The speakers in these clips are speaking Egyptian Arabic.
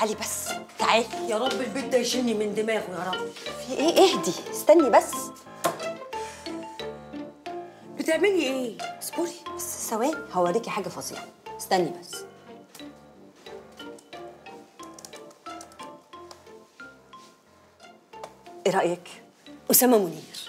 تعالي بس تعالي يا رب البيت ده يشيلني من دماغه يا رب في ايه اهدي استني بس بتعملي ايه اصبري بس ثواني هوريكي حاجه فظيعه استني بس ايه رايك اسامه منير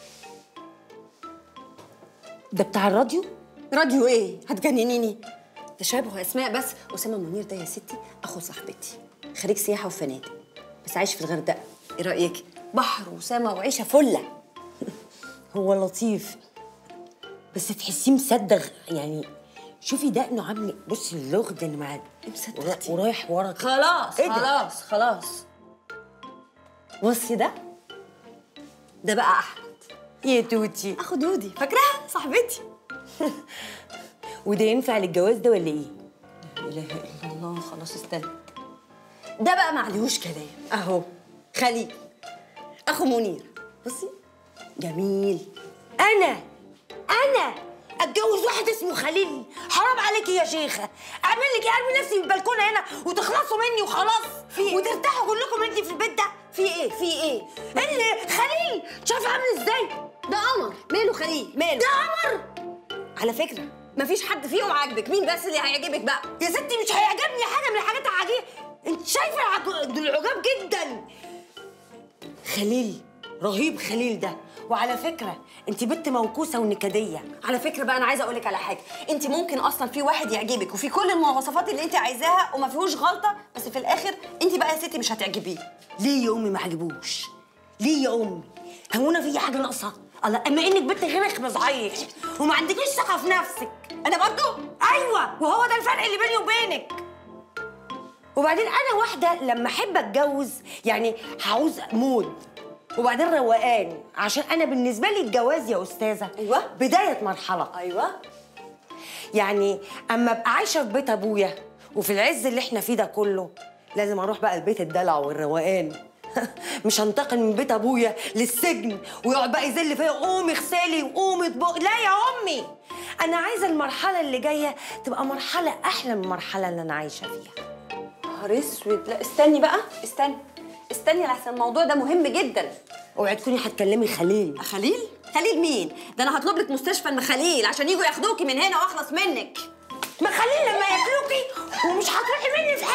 ده بتاع الراديو راديو ايه هتجننيني ده شبه اسماء بس اسامه منير ده يا ستي اخو صاحبتي خريج سياحه وفنادق بس عايش في الغردقه ايه رايك بحر وسما وعيشه فله هو لطيف بس تحسيه مصدغ يعني شوفي دقنه عامل بصي اللغد اللي معاه مصدغ دي. ورايح ورا كده. خلاص إيه ده؟ خلاص خلاص بصي ده ده بقى احمد يا توتي اخو دودي فاكراها صاحبتي وده ينفع للجواز ده ولا ايه لا اله الا الله خلاص استنى ده بقى معلهوش كلام اهو خليل اخو منير بصي جميل انا انا اتجوز واحد اسمه خليل حرام عليكي يا شيخه اعمل لك إيه؟ ارمي نفسي من البلكونه هنا وتخلصوا مني وخلاص في إيه؟ وترتاحوا كلكم انتي في البيت ده في ايه في ايه اللي خليل شايفه عامل ازاي ده قمر ماله خليل ماله ده قمر على فكره مفيش حد فيهم عاجبك مين بس اللي هيعجبك بقى يا ستي مش هيعجبني حاجه من الحاجات العجيبه انت شايفه العج- دول العجاب جدا خليل رهيب خليل ده وعلى فكره انت بنت موكوسه ونكديه على فكره بقى انا عايزه اقول لك على حاجه انت ممكن اصلا في واحد يعجبك وفي كل المواصفات اللي انت عايزاها وما فيهوش غلطه بس في الاخر انت بقى يا ستي مش هتعجبيه ليه يا امي ما عجبوش ليه يا امي هو انا في حاجه ناقصه الله اما انك بنت غيرك مزعيق وما عندكيش ثقه في نفسك انا برضو ايوه وهو ده الفرق اللي بيني وبينك وبعدين انا واحده لما احب اتجوز يعني هعوز مود وبعدين روقان عشان انا بالنسبه لي الجواز يا استاذه أيوة. بدايه مرحله ايوه يعني اما ابقى عايشه في بيت ابويا وفي العز اللي احنا فيه ده كله لازم اروح بقى البيت الدلع والروقان مش هنتقل من بيت ابويا للسجن ويقعد بقى يذل فيا قومي اغسلي وقومي اطبخي لا يا امي انا عايزه المرحله اللي جايه تبقى مرحله احلى من المرحله اللي انا عايشه فيها نهار اسود لا استني بقى استني استني لحسن الموضوع ده مهم جدا اوعي تكوني هتكلمي خليل خليل خليل مين ده انا هطلب لك مستشفى المخاليل عشان يجوا ياخدوكي من هنا واخلص منك ما خليل لما ياكلوكي ومش هتروحي مني في